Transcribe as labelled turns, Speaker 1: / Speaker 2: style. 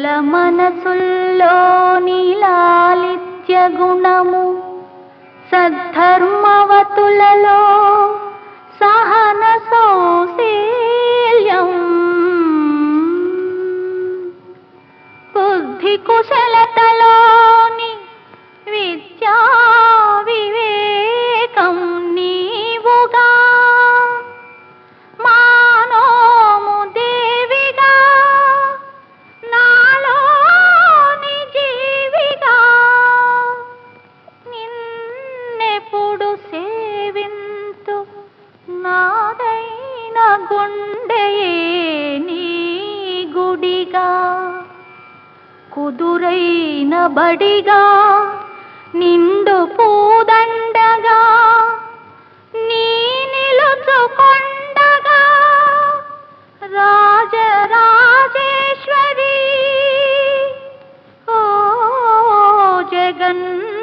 Speaker 1: భక్తుల మనసుల్లో నీలాలిత్య గుణము సద్ధర్మవతులలో సహన సౌశీల్యం బుద్ధి కుశలతలోని విద్యా వివేకం నీవుగా మానోము దేవిగా నాలోని జీవిగా నిన్నెప్పుడు సేవింతు నాదైన గుండెయే నీ గుడిగా కుదురైన బడిగా నిండు పూదండగా నీ నిలుచుకొండగా రాజరాజేశ్వరి ఓ జగన్